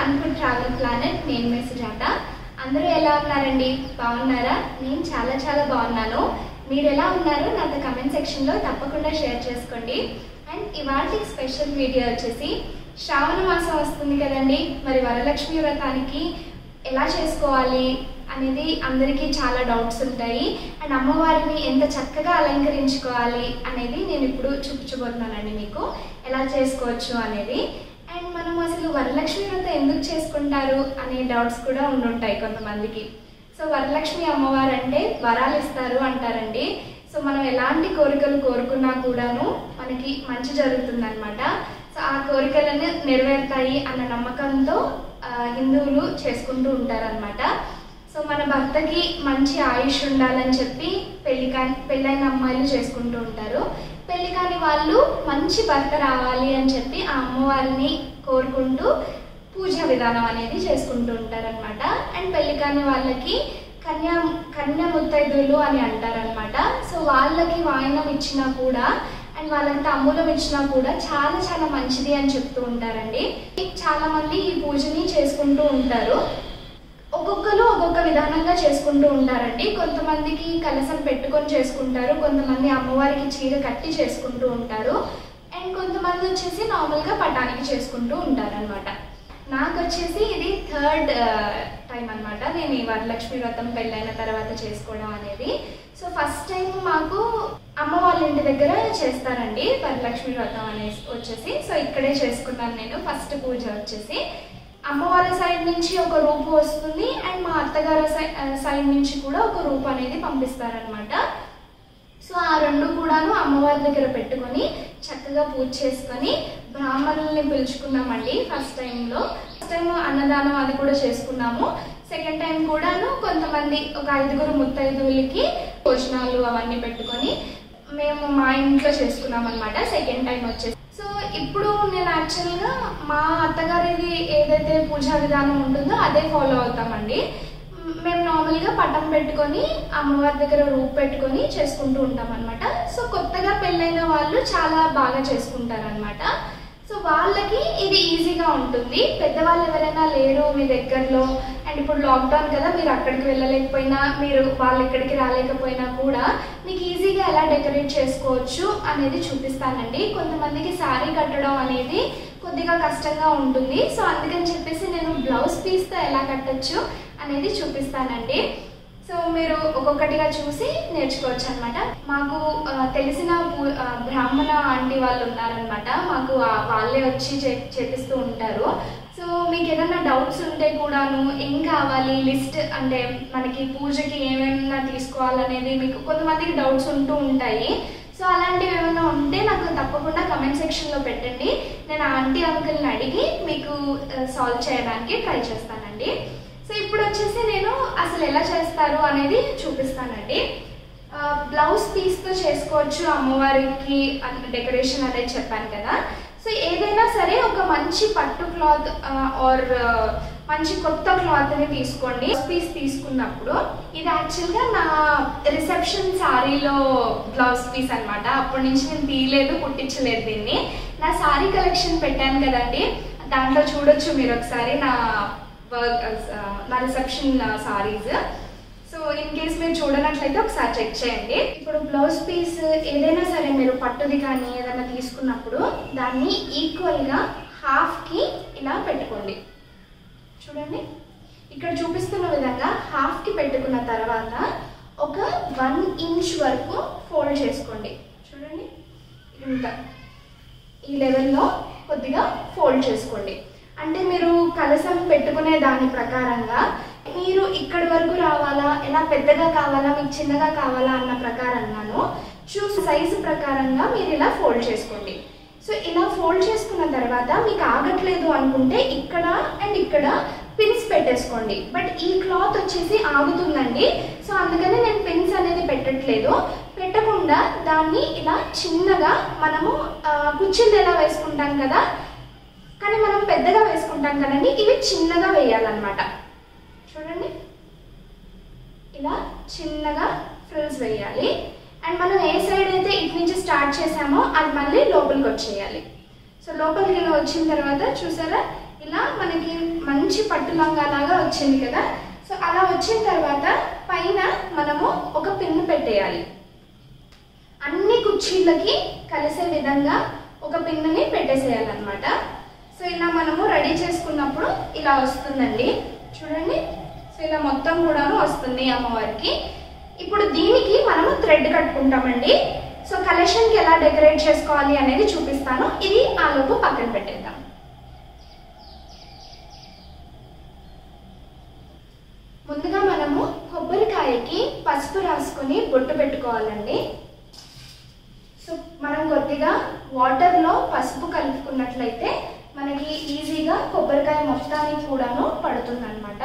food travel planet నేను మీ సుజాత అందరూ ఎలా ఉన్నారండి బాగున్నారా నేను చాలా చాలా బాగున్నాను మీరు ఎలా ఉన్నారో నాతో కమెంట్ సెక్షన్లో తప్పకుండా షేర్ చేసుకోండి అండ్ ఇవాళ స్పెషల్ వీడియో వచ్చేసి శ్రావణ మాసం వస్తుంది కదండి మరి వరలక్ష్మి వ్రతానికి ఎలా చేసుకోవాలి అనేది అందరికీ చాలా డౌట్స్ ఉంటాయి అండ్ అమ్మవారిని ఎంత చక్కగా అలంకరించుకోవాలి అనేది నేను ఇప్పుడు చూపించబోతున్నానండి మీకు ఎలా చేసుకోవచ్చు అనేది అండ్ మనం అసలు వరలక్ష్మి వ్రతం ఎందుకు చేసుకుంటారు అనే డౌట్స్ కూడా ఉండుంటాయి కొంతమందికి సో వరలక్ష్మి అమ్మవారు అంటే వరాలు ఇస్తారు అంటారండి సో మనం ఎలాంటి కోరికలు కోరుకున్నా కూడాను మనకి మంచి జరుగుతుందన్నమాట సో ఆ కోరికలను నెరవేరుతాయి అన్న నమ్మకంతో ఆ, హిందువులు చేసుకుంటూ ఉంటారనమాట సో మన భర్తకి మంచి ఆయుష్ ఉండాలని చెప్పి పెళ్లి కాని పెళ్ళైన అమ్మాయిలు చేసుకుంటూ ఉంటారు పెళ్లి కాని వాళ్ళు మంచి భర్త రావాలి అని చెప్పి ఆ అమ్మవారిని కోరుకుంటూ పూజా విధానం అనేది చేసుకుంటూ ఉంటారనమాట అండ్ పెళ్లి కాని వాళ్ళకి కన్యా కన్య ముత్తైదులు అని అంటారనమాట సో వాళ్ళకి వాయినం ఇచ్చినా కూడా అండ్ వాళ్ళకి తాంబూలం ఇచ్చినా కూడా చాలా చాలా మంచిది అని చెప్తూ ఉంటారండి చాలా మంది ఈ పూజని చేసుకుంటూ ఉంటారు ఒక్కొక్కరు ఒక్కొక్క విధానంగా చేసుకుంటూ ఉంటారండి కొంతమందికి కలసం పెట్టుకొని చేసుకుంటారు కొంతమంది అమ్మవారికి చీర కట్టి చేసుకుంటూ ఉంటారు అండ్ కొంతమంది వచ్చేసి నార్మల్గా పటానికి చేసుకుంటూ ఉంటారనమాట నాకు వచ్చేసి ఇది థర్డ్ టైం అన్నమాట నేను ఈ వరలక్ష్మి వ్రతం పెళ్ళైన తర్వాత చేసుకోవడం అనేది సో ఫస్ట్ టైం మాకు అమ్మ వాళ్ళ ఇంటి దగ్గర చేస్తారండి వరలక్ష్మి వ్రతం అనేసి వచ్చేసి సో ఇక్కడే చేసుకున్నాను నేను ఫస్ట్ పూజ వచ్చేసి అమ్మ వాళ్ళ సైడ్ నుంచి ఒక రూపు వస్తుంది అండ్ మా అత్తగారి సై- ఆ, సైడ్ నుంచి కూడా ఒక రూపు అనేది పంపిస్తారనమాట సో ఆ రెండు కూడాను అమ్మవారి దగ్గర పెట్టుకొని చక్కగా పూజ చేసుకొని బ్రాహ్మణుల్ని పిలుచుకున్నామండి ఫస్ట్ టైంలో ఫస్ట్ టైం అన్నదానం అది కూడా చేసుకున్నాము సెకండ్ టైం కూడాను కొంతమంది ఒక ఐదుగురు ముత్తైదువులకి భోజనాలు అవన్నీ పెట్టుకొని మేము మా ఇంట్లో చేసుకున్నాం అనమాట సెకండ్ టైం వచ్చేసి సో ఇప్పుడు నేను యాక్చువల్గా మా అత్తగారిది ఏదైతే పూజా విధానం ఉంటుందో అదే ఫాలో అవుతామండి మ్, మేము నార్మల్గా పటం పెట్టుకొని అమ్మవారి దగ్గర రూపు పెట్టుకొని చేసుకుంటూ ఉంటాం అనమాట సో కొత్తగా పెళ్ళైన వాళ్ళు చాలా బాగా చేసుకుంటారనమాట సో వాళ్ళకి ఇది ఈజీగా ఉంటుంది పెద్దవాళ్ళు ఎవరైనా లేరు మీ దగ్గరలో అండ్ ఇప్పుడు లాక్డౌన్ కదా మీరు అక్కడికి వెళ్ళలేకపోయినా మీరు వాళ్ళు ఇక్కడికి రాలేకపోయినా కూడా మీకు ఈజీగా ఎలా డెకరేట్ చేసుకోవచ్చు అనేది చూపిస్తానండి కొంతమందికి శారీ కట్టడం అనేది కొద్దిగా కష్టంగా ఉంటుంది సో అందుకని చెప్పేసి నేను బ్లౌజ్ పీస్తో ఎలా కట్టచ్చు అనేది చూపిస్తానండి సో మీరు ఒక్కొక్కటిగా చూసి నేర్చుకోవచ్చు అనమాట మాకు ఆ, తెలిసిన పూ- ఆ, బ్రాహ్మణ ఆంటీ వాళ్ళు ఉన్నారనమాట మాకు ఆ- వాళ్ళే వచ్చి చే- చేపిస్తూ ఉంటారు సో మీకు ఏదైనా డౌట్స్ ఉంటే కూడాను ఏం కావాలి లిస్ట్ అంటే మనకి పూజకి ఏమేమైనా తీసుకోవాలనేది మీకు కొంతమందికి డౌట్స్ ఉంటూ ఉంటాయి సో అలాంటివి ఏమైనా ఉంటే నాకు తప్పకుండా కమెంట్ సెక్షన్లో పెట్టండి నేను ఆంటీ అంకుల్ని అడిగి మీకు సాల్వ్ చేయడానికి ట్రై చేస్తానండి సో ఇప్పుడు వచ్చేసి నేను అసలు ఎలా చేస్తారు అనేది చూపిస్తానండి ఆ, బ్లౌజ్ పీస్తో చేసుకోవచ్చు అమ్మవారికి డెకరేషన్ అనేది చెప్పాను కదా సో ఏదైనా సరే ఒక మంచి పట్టు క్లాత్ ఆర్ మంచి కొత్త క్లాత్ని తీసుకోండి పీస్ తీసుకున్నప్పుడు ఇది యాక్చువల్గా నా రిసెప్షన్ శారీలో బ్లౌజ్ పీస్ అన్నమాట అప్పటి నుంచి నేను తీయలేదు కుట్టించలేదు దీన్ని నా శారీ కలెక్షన్ పెట్టాను కదండి దాంట్లో చూడొచ్చు మీరు ఒకసారి నా వర్క్ నా reception saris so in case మీరు చూడనట్లయితే ఒకసారి చెక్ చేయండి ఇప్పుడు బ్లౌజ్ పీస్ ఏదైనా సరే మీరు పట్టుది కానీ ఏదైనా తీసుకున్నప్పుడు దాన్ని ఈక్వల్గా హాఫ్కి ఇలా పెట్టుకోండి చూడండి ఇక్కడ చూపిస్తున్న విధంగా హాఫ్కి పెట్టుకున్న తర్వాత ఒక వన్ ఇంచ్ వరకు ఫోల్డ్ చేసుకోండి చూడండి ఇంత ఈ లెవెల్లో కొద్దిగా ఫోల్డ్ చేసుకోండి అంటే మీరు కలసం పెట్టుకునే దాని ప్రకారంగా మీరు ఇక్కడి వరకు రావాలా ఎలా పెద్దగా కావాలా మీకు చిన్నగా కావాలా అన్న ప్రకారంగాను చూసి సైజు ప్రకారంగా మీరు ఇలా ఫోల్డ్ చేసుకోండి సో ఇలా ఫోల్డ్ చేసుకున్న తర్వాత మీకు ఆగట్లేదు అనుకుంటే ఇక్కడ అండ్ ఇక్కడ పిన్స్ పెట్టేసుకోండి బట్ ఈ క్లాత్ వచ్చేసి ఆగుతుందండి సో అందుకని నేను పిన్స్ అనేది పెట్టట్లేదు పెట్టకుండా దాన్ని ఇలా చిన్నగా మనము ఆ, కుచ్చిళ్ళు ఎలా వేసుకుంటాం కదా కానీ మనం పెద్దగా వేసుకుంటాం కదండి ఇవి చిన్నగా వేయాలన్నమాట చూడండి ఇలా చిన్నగా ఫ్రిల్స్ వేయాలి అండ్ మనం ఏ సైడ్ అయితే ఇటు నుంచి స్టార్ట్ చేసామో అది మళ్ళీ లోపలికి వచ్చేయాలి సో లోపలికి ఇలా వచ్చిన తర్వాత చూసారా ఇలా మనకి మంచి పట్టు లంగా లాగా వచ్చింది కదా సో అలా వచ్చిన తర్వాత పైన మనము ఒక పిన్ను పెట్టేయాలి అన్ని కుర్చీలకి కలిసే విధంగా ఒక పిన్నుని పెట్టేసేయాలన్నమాట సో ఇలా మనము రెడీ చేసుకున్నప్పుడు ఇలా వస్తుందండి చూడండి సో ఇలా మొత్తం కూడాను వస్తుంది అమ్మవారికి ఇప్పుడు దీనికి మనము థ్రెడ్ కట్టుకుంటామండి సో కలెక్షన్కి ఎలా డెకరేట్ చేసుకోవాలి అనేది చూపిస్తాను ఇది ఆలోపు పక్కన పెట్టేద్దాం ముందుగా మనము కొబ్బరికాయకి పసుపు రాసుకొని బొట్టు పెట్టుకోవాలండి సో మనం కొద్దిగా వాటర్లో పసుపు కలుపుకున్నట్లయితే మనకి ఈజీగా కొబ్బరికాయ మొత్తానికి కూడాను పడుతుందన్నమాట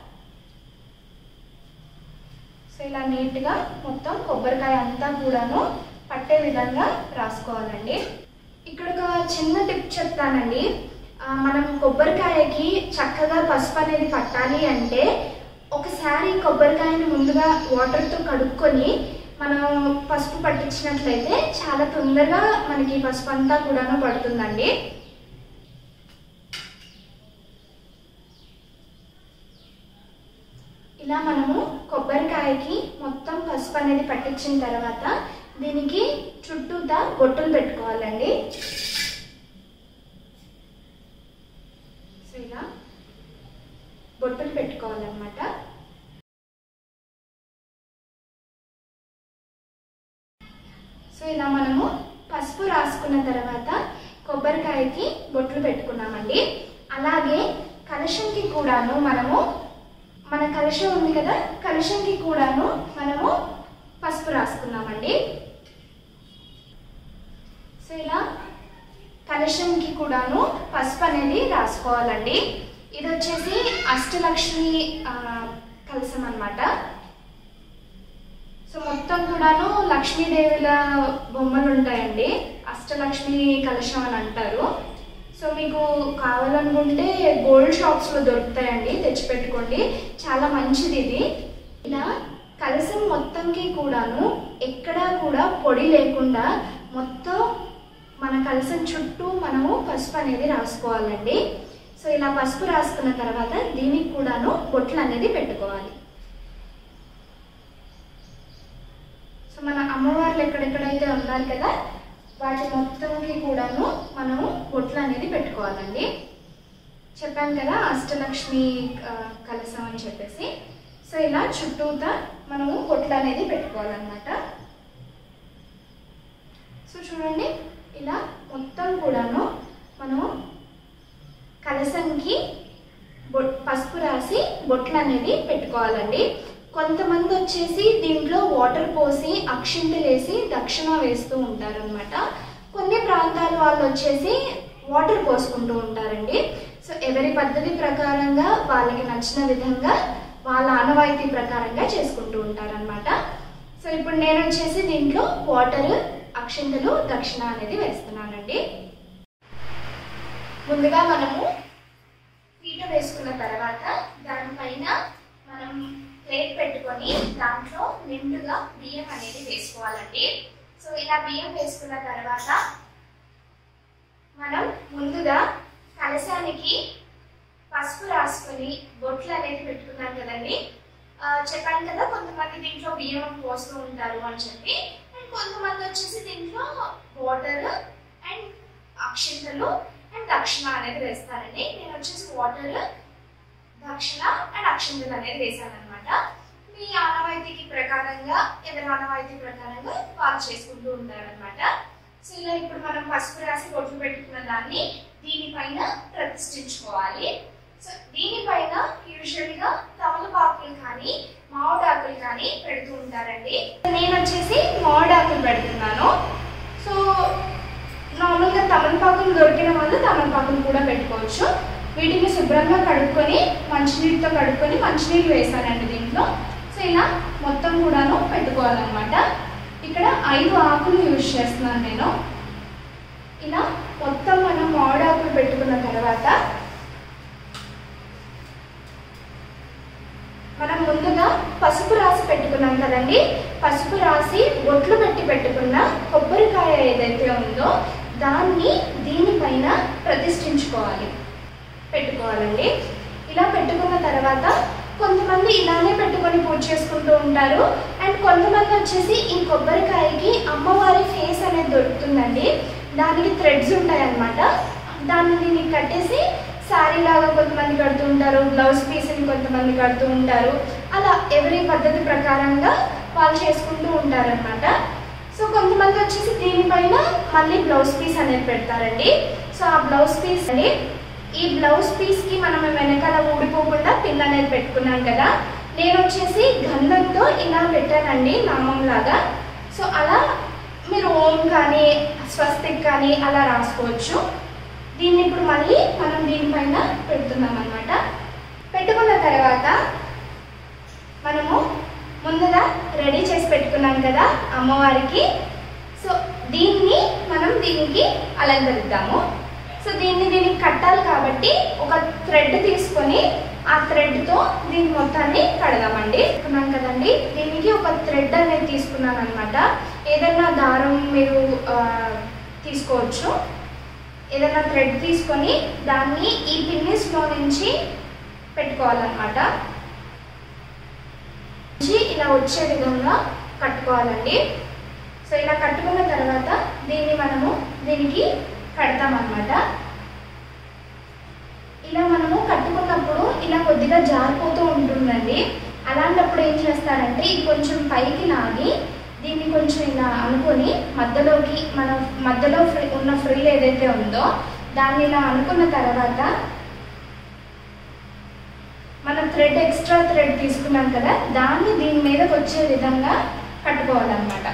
సో ఇలా నీట్గా మొత్తం కొబ్బరికాయ అంతా కూడాను పట్టే విధంగా రాసుకోవాలండి ఇక్కడ ఒక చిన్న టిప్ చెప్తానండి ఆ, మనం కొబ్బరికాయకి చక్కగా పసుపు అనేది పట్టాలి అంటే ఒకసారి కొబ్బరికాయని ముందుగా వాటర్తో కడుక్కొని మనం పసుపు పట్టించినట్లయితే చాలా తొందరగా మనకి పసుపు అంతా కూడాను పడుతుందండి ఇలా మనము కొబ్బరికాయకి మొత్తం పసుపు అనేది పట్టించిన తర్వాత దీనికి చుట్టూతా బొట్టులు పెట్టుకోవాలండి సో ఇలా బొట్టులు పెట్టుకోవాలన్నమాట సో ఇలా మనము పసుపు రాసుకున్న తర్వాత కొబ్బరికాయకి బొట్లు పెట్టుకున్నామండి అలాగే కలశంకి కూడాను మనము మన కలశం ఉంది కదా కలశంకి కూడాను మనము పసుపు రాసుకున్నామండి సో ఇలా కలశంకి కూడాను పసుపు అనేది రాసుకోవాలండి ఇది వచ్చేసి అష్టలక్ష్మి ఆ, కలశం అన్నమాట సో మొత్తం కూడాను లక్ష్మీదేవుల బొమ్మలు ఉంటాయండి అష్టలక్ష్మి కలశం అని అంటారు సో మీకు కావాలనుకుంటే గోల్డ్ షాప్స్లో దొరుకుతాయండి తెచ్చిపెట్టుకోండి చాలా మంచిది ఇది ఇలా కలశం మొత్తంకి కూడాను ఎక్కడా కూడా పొడి లేకుండా మొత్తం మన కలశం చుట్టూ మనము పసుపు అనేది రాసుకోవాలండి సో ఇలా పసుపు రాసుకున్న తర్వాత దీనికి కూడాను బొట్లు అనేది పెట్టుకోవాలి సో మన అమ్మవార్లు ఎక్కడెక్కడైతే ఉన్నారు కదా వాటి మొత్తంకి కూడాను మనము బొట్లు అనేది పెట్టుకోవాలండి చెప్పాను కదా అష్టలక్ష్మి ఆ, కలశం అని చెప్పేసి సో ఇలా చుట్టూతా మనము బొట్లు అనేది పెట్టుకోవాలన్నమాట సో చూడండి ఇలా మొత్తం కూడాను మనము కలశంకి బొట్ పసుపు రాసి బొట్లు అనేది పెట్టుకోవాలండి కొంతమంది వచ్చేసి దీంట్లో వాటర్ పోసి అక్షింతలు వేసి దక్షిణ వేస్తూ ఉంటారనమాట కొన్ని ప్రాంతాల వాళ్ళు వచ్చేసి వాటర్ పోసుకుంటూ ఉంటారండి సో ఎవరి పద్ధతి ప్రకారంగా వాళ్ళకి నచ్చిన విధంగా వాళ్ళ ఆనవాయితీ ప్రకారంగా చేసుకుంటూ ఉంటారనమాట సో ఇప్పుడు నేను వచ్చేసి దీంట్లో వాటర్ అక్షింతలు దక్షిణ అనేది వేస్తున్నానండి ముందుగా మనము పీట వేసుకున్న తర్వాత దానిపైన మనం ప్లేట్ పెట్టుకొని దాంట్లో నిండుగా బియ్యం అనేది వేసుకోవాలండి సో ఇలా బియ్యం వేసుకున్న తర్వాత మనం ముందుగా కలశానికి పసుపు రాసుకొని బొట్లు అనేది పెట్టుకున్నాం కదండి ఆ, చెప్పాను కదా కొంతమంది దీంట్లో బియ్యం పోస్తూ ఉంటారు అని చెప్పి అండ్ కొంతమంది వచ్చేసి దీంట్లో వాటర్ అండ్ అక్షింతలు అండ్ దక్షిణ అనేది వేస్తారండి నేను వచ్చేసి వాటర్ దక్షిణ అండ్ అక్షింతలు అనేది వేసాను అనమాట మీ ఆనవాయితీకి ప్రకారంగా ఎవరి ఆనవాయితీ ప్రకారంగా వాళ్ళు చేసుకుంటూ ఉంటారనమాట సో ఇలా ఇప్పుడు మనం పసుపు రాసి బొట్లు పెట్టుకున్న దాన్ని దీనిపైన ప్రతిష్ఠించుకోవాలి సో దీనిపైన యూజువల్గా తమలపాకులు కానీ మామిడాకులు కానీ పెడుతూ ఉంటారండి నేను వచ్చేసి మామిడాకులు పెడుతున్నాను సో నార్మల్గా తమలపాకులు దొరికిన వాళ్ళు తమలపాకులు కూడా పెట్టుకోవచ్చు వీటిని శుభ్రంగా కడుక్కొని మంచినీటితో కడుక్కొని మంచినీళ్ళు వేసానండి దీంట్లో సో ఇలా మొత్తం కూడాను పెట్టుకోవాలన్నమాట ఇక్కడ ఐదు ఆకులు యూజ్ చేస్తున్నాను నేను ఇలా మొత్తం మనం మామిడాకులు పెట్టుకున్న తర్వాత మనం ముందుగా పసుపు రాసి పెట్టుకున్నాం కదండి పసుపు రాసి బొట్లు పెట్టి పెట్టుకున్న కొబ్బరికాయ ఏదైతే ఉందో దాన్ని దీనిపైన ప్రతిష్ఠించుకోవాలి పెట్టుకోవాలండి ఇలా పెట్టుకున్న తర్వాత కొంతమంది ఇలానే పెట్టుకొని పూజ చేసుకుంటూ ఉంటారు అండ్ కొంతమంది వచ్చేసి ఈ కొబ్బరికాయకి అమ్మవారి ఫేస్ అనేది దొరుకుతుందండి దానికి థ్రెడ్స్ ఉంటాయి అన్నమాట దాన్ని దీనికి కట్టేసి శారీ లాగా కొంతమంది కడుతూ ఉంటారు బ్లౌజ్ పీస్ని కొంతమంది కడుతూ ఉంటారు అలా ఎవరి పద్ధతి ప్రకారంగా వాళ్ళు చేసుకుంటూ ఉంటారనమాట సో కొంతమంది వచ్చేసి దీనిపైన మళ్ళీ బ్లౌజ్ పీస్ అనేది పెడతారండి సో ఆ బ్లౌజ్ పీస్ అని ఈ బ్లౌజ్ పీస్కి మనం వెనకాల ఊడిపోకుండా పిన్ అనేది పెట్టుకున్నాం కదా నేను వచ్చేసి గంధంతో ఇలా పెట్టానండి నామం లాగా సో అలా మీరు ఓం కానీ స్వస్తిక్ కానీ అలా రాసుకోవచ్చు దీన్ని ఇప్పుడు మళ్ళీ మనం దీనిపైన పెడుతున్నాం అనమాట పెట్టుకున్న తర్వాత మనము ముందుగా రెడీ చేసి పెట్టుకున్నాం కదా అమ్మవారికి సో దీన్ని మనం దీనికి అలంకరిద్దాము సో దీన్ని దీనికి కట్టాలి కాబట్టి ఒక థ్రెడ్ తీసుకొని ఆ థ్రెడ్తో దీని మొత్తాన్ని కడదామండి అనుకున్నాం కదండి దీనికి ఒక థ్రెడ్ అనేది తీసుకున్నాను అనమాట ఏదైనా దారం మీరు ఆ, తీసుకోవచ్చు ఏదైనా థ్రెడ్ తీసుకొని దాన్ని ఈ పిన్నిస్లో నుంచి పెట్టుకోవాలన్నమాట నుంచి ఇలా వచ్చే విధంగా కట్టుకోవాలండి సో ఇలా కట్టుకున్న తర్వాత దీన్ని మనము దీనికి కడతామన్నమాట ఇలా మనము కట్టుకున్నప్పుడు ఇలా కొద్దిగా జారిపోతూ ఉంటుందండి అలాంటప్పుడు ఏం చేస్తారంటే ఇది కొంచెం పైకి లాగి దీన్ని కొంచెం ఇలా అనుకొని మధ్యలోకి మన మధ్యలో ఫ్రీ ఉన్న ఫ్రిల్ ఏదైతే ఉందో దాన్ని ఇలా అనుకున్న తర్వాత మనం థ్రెడ్ ఎక్స్ట్రా థ్రెడ్ తీసుకున్నాం కదా దాన్ని దీని మీదకి వచ్చే విధంగా కట్టుకోవాలన్నమాట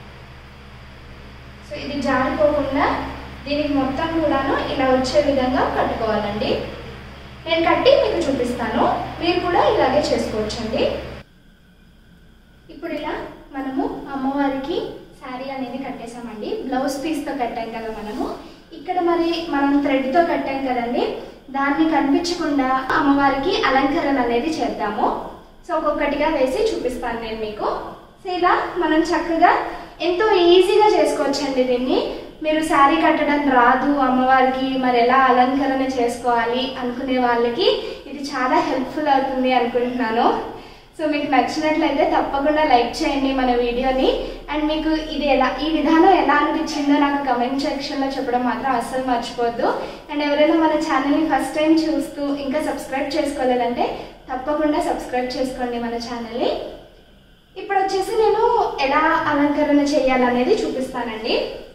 సో ఇది జారిపోకుండా దీనికి మొత్తం కూడాను ఇలా వచ్చే విధంగా కట్టుకోవాలండి నేను కట్టి మీకు చూపిస్తాను మీరు కూడా ఇలాగే చేసుకోవచ్చండి ఇప్పుడు ఇలా మనము అమ్మవారికి శారీ అనేది కట్టేసామండి బ్లౌజ్ పీస్తో కట్టాం కదా మనము ఇక్కడ మరి మనం థ్రెడ్తో కట్టాం కదండి దాన్ని కనిపించకుండా అమ్మవారికి అలంకరణ అనేది చేద్దాము సో ఒక్కొక్కటిగా వేసి చూపిస్తాను నేను మీకు సో ఇలా మనం చక్కగా ఎంతో ఈజీగా చేసుకోవచ్చండి దీన్ని మీరు శారీ కట్టడం రాదు అమ్మవారికి మరి ఎలా అలంకరణ చేసుకోవాలి అనుకునే వాళ్ళకి ఇది చాలా హెల్ప్ఫుల్ అవుతుంది అనుకుంటున్నాను సో మీకు నచ్చినట్లయితే తప్పకుండా లైక్ చేయండి మన వీడియోని అండ్ మీకు ఇది ఎలా ఈ విధానం ఎలా అనిపించిందో నాకు కమెంట్ సెక్షన్లో చెప్పడం మాత్రం అస్సలు మర్చిపోద్దు అండ్ ఎవరైనా మన ఛానల్ని ఫస్ట్ టైం చూస్తూ ఇంకా సబ్స్క్రైబ్ చేసుకోలేదంటే తప్పకుండా సబ్స్క్రైబ్ చేసుకోండి మన ఛానల్ని ఇప్పుడు వచ్చేసి నేను ఎలా అలంకరణ చేయాలనేది చూపిస్తానండి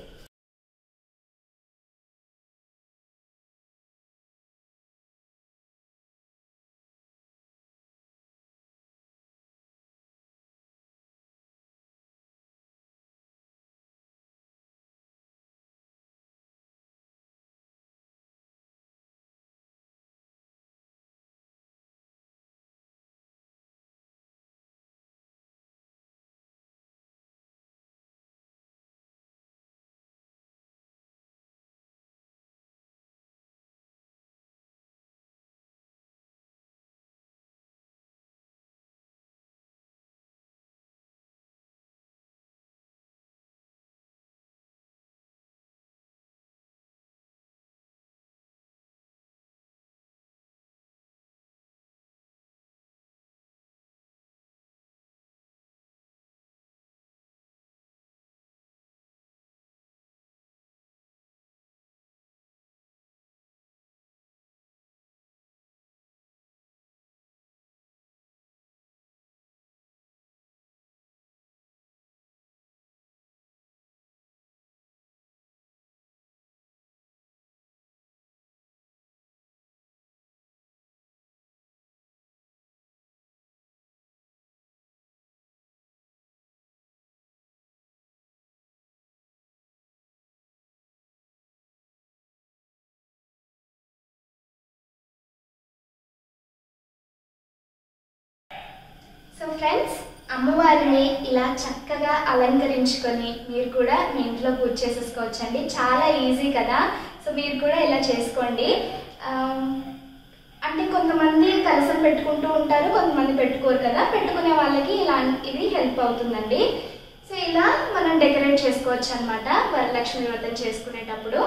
సో ఫ్రెండ్స్ అమ్మవారిని ఇలా చక్కగా అలంకరించుకొని మీరు కూడా మీ ఇంట్లో పూజ చేసేసుకోవచ్చండి చాలా ఈజీ కదా సో మీరు కూడా ఇలా చేసుకోండి ఆమ్, అంటే కొంతమంది కలసం పెట్టుకుంటూ ఉంటారు కొంతమంది పెట్టుకోరు కదా పెట్టుకునే వాళ్ళకి ఇలా ఇది హెల్ప్ అవుతుందండి సో ఇలా మనం డెకరేట్ చేసుకోవచ్చు అనమాట వరలక్ష్మి వ్రతం చేసుకునేటప్పుడు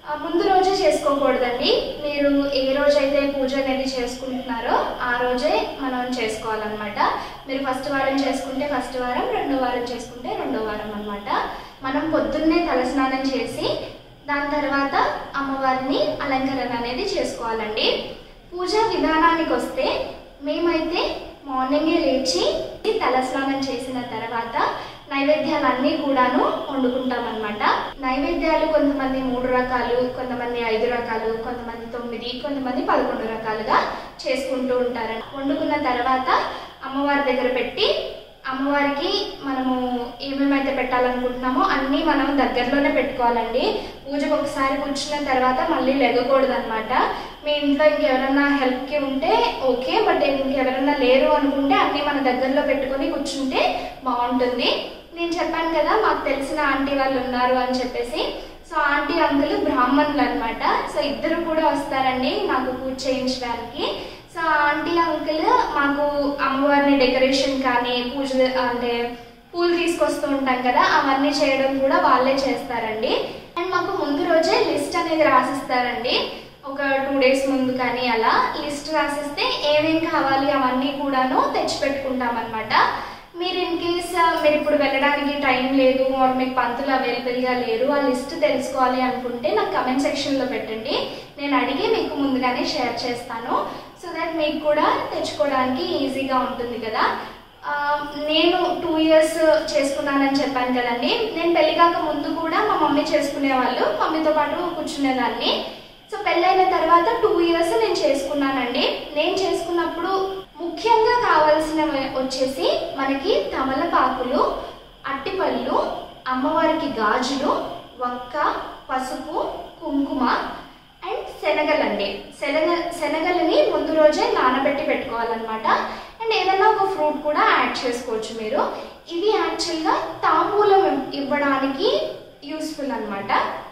ఆ, ముందు రోజే చేసుకోకూడదండి మీరు ఏ రోజైతే పూజ అనేది చేసుకుంటున్నారో ఆ రోజే మనం చేసుకోవాలన్నమాట మీరు ఫస్ట్ వారం చేసుకుంటే ఫస్ట్ వారం రెండో వారం చేసుకుంటే రెండో వారం అన్నమాట మనం పొద్దున్నే తలస్నానం చేసి దాని తర్వాత అమ్మవారిని అలంకరణ అనేది చేసుకోవాలండి పూజా విధానానికి వస్తే మేమైతే మార్నింగే లేచి తలస్నానం చేసిన తర్వాత నైవేద్యాలన్నీ కూడాను వండుకుంటామన్నమాట నైవేద్యాలు కొంతమంది మూడు రకాలు కొంతమంది ఐదు రకాలు కొంతమంది తొమ్మిది కొంతమంది పదకొండు రకాలుగా చేసుకుంటూ ఉంటారు వండుకున్న తర్వాత అమ్మవారి దగ్గర పెట్టి అమ్మవారికి మనము ఏమేమైతే పెట్టాలనుకుంటున్నామో అన్నీ మనం దగ్గరలోనే పెట్టుకోవాలండి పూజకు ఒకసారి కూర్చున్న తర్వాత మళ్ళీ లెగకూడదు అనమాట మీ ఇంట్లో ఇంకెవరన్నా హెల్ప్కి ఉంటే ఓకే బట్ ఇంకెవరన్నా లేరు అనుకుంటే అన్నీ మన దగ్గరలో పెట్టుకొని కూర్చుంటే బాగుంటుంది నేను చెప్పాను కదా మాకు తెలిసిన ఆంటీ వాళ్ళు ఉన్నారు అని చెప్పేసి సో ఆంటీ అంకుల్ బ్రాహ్మణులు అనమాట సో ఇద్దరు కూడా వస్తారండి నాకు పూజ చేయించడానికి సో ఆంటీ అంకుల్ మాకు అమ్మవారిని డెకరేషన్ కానీ పూజ అంటే పూలు తీసుకొస్తూ ఉంటాం కదా అవన్నీ చేయడం కూడా వాళ్ళే చేస్తారండి అండ్ మాకు ముందు రోజే లిస్ట్ అనేది రాసిస్తారండి ఒక టూ డేస్ ముందు కానీ అలా లిస్ట్ రాసిస్తే ఏమేం కావాలి అవన్నీ కూడాను తెచ్చి పెట్టుకుంటాం అనమాట మీరు ఇన్ కేస్ మీరు ఇప్పుడు వెళ్ళడానికి టైం లేదు ఆర్ మీకు పంతులు అవైలబుల్గా లేరు ఆ లిస్ట్ తెలుసుకోవాలి అనుకుంటే నాకు కమెంట్ సెక్షన్లో పెట్టండి నేను అడిగి మీకు ముందుగానే షేర్ చేస్తాను సో దట్ మీకు కూడా తెచ్చుకోవడానికి ఈజీగా ఉంటుంది కదా ఆ, నేను టూ ఇయర్స్ చేసుకున్నానని చెప్పాను కదండి నేను పెళ్లి కాక ముందు కూడా మా మమ్మీ చేసుకునేవాళ్ళు మమ్మీతో పాటు కూర్చునేదాన్ని సో పెళ్ళైన తర్వాత టూ ఇయర్స్ నేను చేసుకున్నానండి నేను చేసుకున్నప్పుడు ముఖ్యంగా కావాల్సినవి వచ్చేసి మనకి తమలపాకులు అట్టిపళ్ళు అమ్మవారికి గాజులు వక్క పసుపు కుంకుమ అండ్ శనగలండి శనగ శనగలని ముందు రోజే నానబెట్టి పెట్టుకోవాలన్నమాట అండ్ ఏదైనా ఒక ఫ్రూట్ కూడా యాడ్ చేసుకోవచ్చు మీరు ఇది యాక్చువల్గా తాంబూలం ఇవ్వడానికి యూస్ఫుల్ అన్నమాట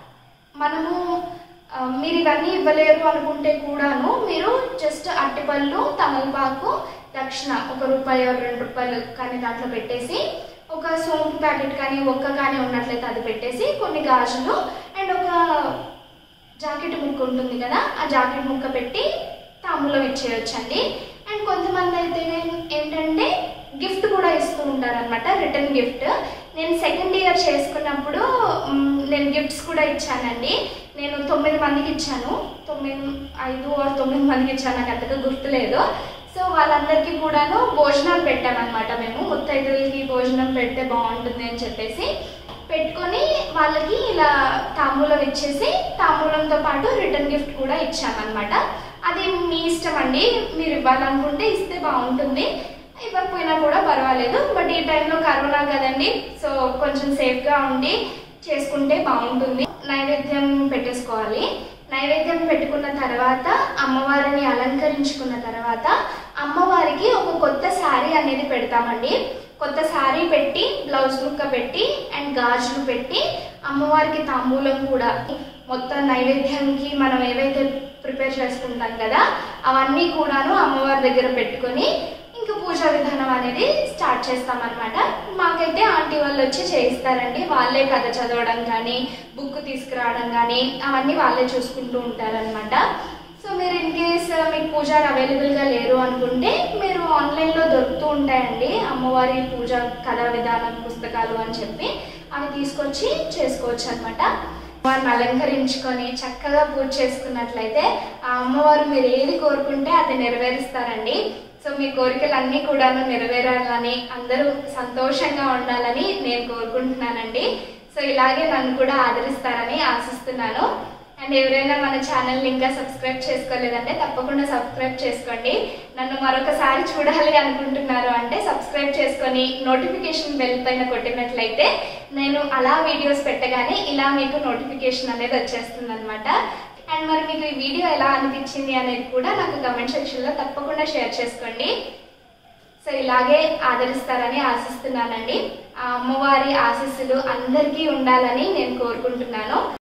మనము ఆ, మీరు ఇవన్నీ ఇవ్వలేరు అనుకుంటే కూడాను మీరు జస్ట్ అట్టిపళ్ళు తమలపాకు దక్షిణ ఒక రూపాయి రెండు రూపాయలు కానీ దాంట్లో పెట్టేసి ఒక సోంపు ప్యాకెట్ కానీ ఒక్క కానీ ఉన్నట్లయితే అది పెట్టేసి కొన్ని గాజులు అండ్ ఒక జాకెట్ ముక్క ఉంటుంది కదా ఆ జాకెట్ ముక్క పెట్టి తాంబూలం ఇచ్చేయొచ్చండి అండ్ కొంతమంది అయితే ఏంటంటే గిఫ్ట్ కూడా ఇస్తూ ఉంటారు అనమాట రిటర్న్ గిఫ్ట్ నేను సెకండ్ ఇయర్ చేసుకున్నప్పుడు మ్, నేను గిఫ్ట్స్ కూడా ఇచ్చానండి నేను తొమ్మిది మందికి ఇచ్చాను తొమ్మిది ఐదు ఆరు తొమ్మిది మందికి ఇచ్చాను నాకు అంతగా గుర్తులేదు సో వాళ్ళందరికీ కూడాను భోజనాలు పెట్టామన్నమాట మేము ముత్తైదులకి భోజనం పెడితే బాగుంటుంది అని చెప్పేసి పెట్టుకొని వాళ్ళకి ఇలా తాంబూలం ఇచ్చేసి తాంబూలంతో పాటు రిటర్న్ గిఫ్ట్ కూడా ఇచ్చామన్నమాట అది మీ ఇష్టం అండి మీరు ఇవ్వాలనుకుంటే ఇస్తే బాగుంటుంది ఇవ్వకపోయినా కూడా పర్వాలేదు బట్ ఈ టైంలో కరోనా కదండి సో కొంచెం సేఫ్గా ఉండి చేసుకుంటే బాగుంటుంది నైవేద్యం పెట్టేసుకోవాలి నైవేద్యం పెట్టుకున్న తర్వాత అమ్మవారిని అలంకరించుకున్న తర్వాత అమ్మవారికి ఒక కొత్త శారీ అనేది పెడతామండి కొత్త శారీ పెట్టి బ్లౌజ్ ముక్క పెట్టి అండ్ గాజులు పెట్టి అమ్మవారికి తాంబూలం కూడా మొత్తం నైవేద్యానికి మనం ఏవైతే ప్రిపేర్ చేసుకుంటాం కదా అవన్నీ కూడాను అమ్మవారి దగ్గర పెట్టుకొని ఇంకా పూజా విధానం అనేది స్టార్ట్ చేస్తామన్నమాట మాకైతే ఆంటీ వాళ్ళు వచ్చి చేయిస్తారండి వాళ్ళే కథ చదవడం కానీ బుక్ తీసుకురావడం కానీ అవన్నీ వాళ్ళే చూసుకుంటూ ఉంటారనమాట సో మీరు ఇన్ కేస్ మీకు పూజారి అవైలబుల్గా లేరు అనుకుంటే మీరు ఆన్లైన్లో దొరుకుతూ ఉంటాయండి అమ్మవారి పూజ కథా విధానం పుస్తకాలు అని చెప్పి అవి తీసుకొచ్చి చేసుకోవచ్చు అనమాట వారిని అలంకరించుకొని చక్కగా పూజ చేసుకున్నట్లయితే ఆ అమ్మవారు మీరు ఏది కోరుకుంటే అది నెరవేరుస్తారండి సో మీ కోరికలన్నీ కూడాను నెరవేరాలని అందరూ సంతోషంగా ఉండాలని నేను కోరుకుంటున్నానండి సో ఇలాగే నన్ను కూడా ఆదరిస్తారని ఆశిస్తున్నాను అండ్ ఎవరైనా మన ఛానల్ని ఇంకా సబ్స్క్రైబ్ చేసుకోలేదంటే తప్పకుండా సబ్స్క్రైబ్ చేసుకోండి నన్ను మరొకసారి చూడాలి అనుకుంటున్నారు అంటే సబ్స్క్రైబ్ చేసుకొని నోటిఫికేషన్ బెల్ పైన కొట్టినట్లయితే నేను అలా వీడియోస్ పెట్టగానే ఇలా మీకు నోటిఫికేషన్ అనేది వచ్చేస్తుంది అనమాట అండ్ మరి మీకు ఈ వీడియో ఎలా అనిపించింది అనేది కూడా నాకు కమెంట్ సెక్షన్లో తప్పకుండా షేర్ చేసుకోండి సో ఇలాగే ఆదరిస్తారని ఆశిస్తున్నానండి ఆ అమ్మవారి ఆశీస్సులు అందరికీ ఉండాలని నేను కోరుకుంటున్నాను